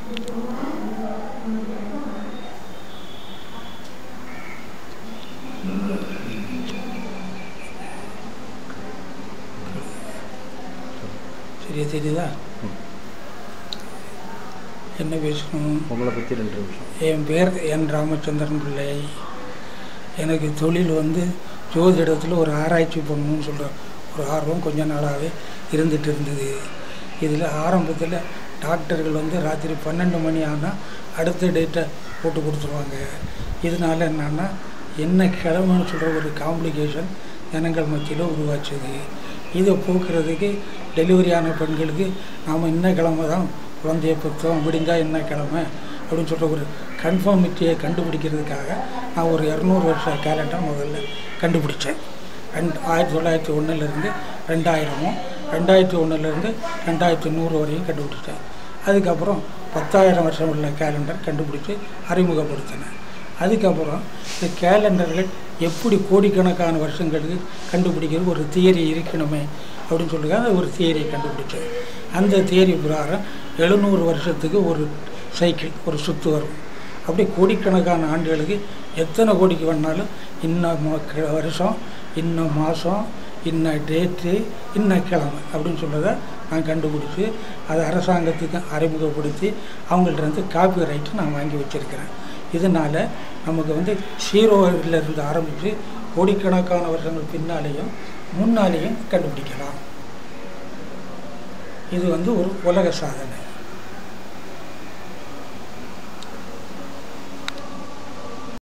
சரியா தெரியுதா என்ன பேசணும் உங்களை பற்றி ரெண்டு நிமிஷம் என் பேர் என் ராமச்சந்திரன் பிள்ளை எனக்கு தொழில் வந்து ஜோதிடத்தில் ஒரு ஆராய்ச்சி பண்ணணும்னு சொல்கிற ஒரு ஆர்வம் கொஞ்ச நாளாகவே இருந்துட்டு இருந்தது இதில் ஆரம்பத்தில் டாக்டர்கள் வந்து ராத்திரி பன்னெண்டு மணி ஆனால் அடுத்த டேட்டை போட்டு கொடுத்துருவாங்க இதனால என்னன்னா என்ன கிழமைன்னு சொல்கிற ஒரு காம்ப்ளிகேஷன் ஜனங்கள் மத்தியில் உருவாச்சுது இதை போக்குறதுக்கு டெலிவரி ஆன பெண்களுக்கு நாம் இன்ன கிழமை தான் குழந்தைய பெற்றோம் விடிஞ்சால் என்ன கிழமை அப்படின்னு சொல்கிற ஒரு கன்ஃபார்மிட்டியை கண்டுபிடிக்கிறதுக்காக நான் ஒரு இரநூறு வருஷ கேலண்டர் முதல்ல கண்டுபிடிச்சேன் ரெண்டு ஆயிரத்தி தொள்ளாயிரத்தி ஒன்றுலேருந்து ரெண்டாயிரமும் ரெண்டாயிரத்தி ஒன்றுலேருந்து ரெண்டாயிரத்தி நூறு வரையும் கண்டுபிடிச்சேன் அதுக்கப்புறம் பத்தாயிரம் வருஷம் உள்ள கேலண்டர் கண்டுபிடிச்சி அறிமுகப்படுத்தினேன் அதுக்கப்புறம் இந்த கேலண்டர்கள் எப்படி கோடிக்கணக்கான வருஷங்களுக்கு கண்டுபிடிக்கிறது ஒரு தியரி இருக்கணுமே அப்படின்னு சொல்லிட்டு ஒரு தியரியை கண்டுபிடிச்சேன் அந்த தியரி பிரகாரம் எழுநூறு வருஷத்துக்கு ஒரு சைக்கிள் ஒரு சுற்று வரும் அப்படி கோடிக்கணக்கான ஆண்டுகளுக்கு எத்தனை கோடிக்கு வேணாலும் இன்னும் ம- க- வருஷம் இன்னும் மாதம் இன்ன டேட்டு இன்ன கிழமை அப்படின்னு சொல்கிறத நான் கண்டுபிடிச்சி அதை அரசாங்கத்துக்கு அறிமுகப்படுத்தி அவங்கள்ட்ட இருந்து காப்பி ரைட்டு நான் வாங்கி வச்சுருக்கிறேன் இதனால் நமக்கு வந்து ஜீரோவில் இருந்து ஆரம்பித்து கோடிக்கணக்கான வருஷங்கள் பின்னாலேயும் முன்னாலேயும் கண்டுபிடிக்கலாம் இது வந்து ஒரு உலக சாதனை